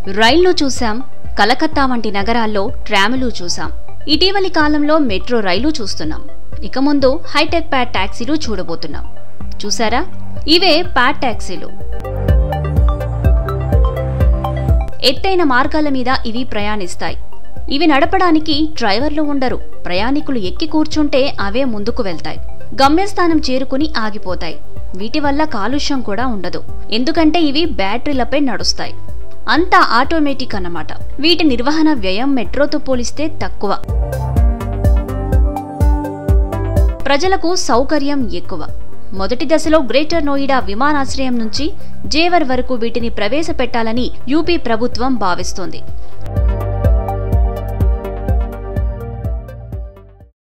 రైళ్లు చూశాం కలకత్తా వంటి నగరాల్లో ట్రాములు చూశాం ఇటీవలి కాలంలో మెట్రో రైలు చూస్తున్నాం ఇక ముందు హైటెక్ ప్యాడ్ ట్యాక్సీలు చూడబోతున్నాం చూసారా ఇవే ప్యాడ్ ట్యాక్సీలు ఎత్తైన మార్గాల మీద ఇవి ప్రయాణిస్తాయి ఇవి నడపడానికి డ్రైవర్లు ఉండరు ప్రయాణికులు ఎక్కి కూర్చుంటే అవే ముందుకు వెళ్తాయి గమ్యస్థానం చేరుకుని ఆగిపోతాయి వీటి వల్ల కాలుష్యం కూడా ఉండదు ఎందుకంటే ఇవి బ్యాటరీలపై నడుస్తాయి అంతా ఆటోమేటిక్ అన్నమాట వీటి నిర్వహణ వ్యయం మెట్రోతో పోలిస్తే తక్కువ ప్రజలకు సౌకర్యం ఎక్కువ మొదటి దశలో గ్రేటర్ నోయిడా విమానాశ్రయం నుంచి జేవర్ వరకు వీటిని ప్రవేశపెట్టాలని యూపీ ప్రభుత్వం భావిస్తోంది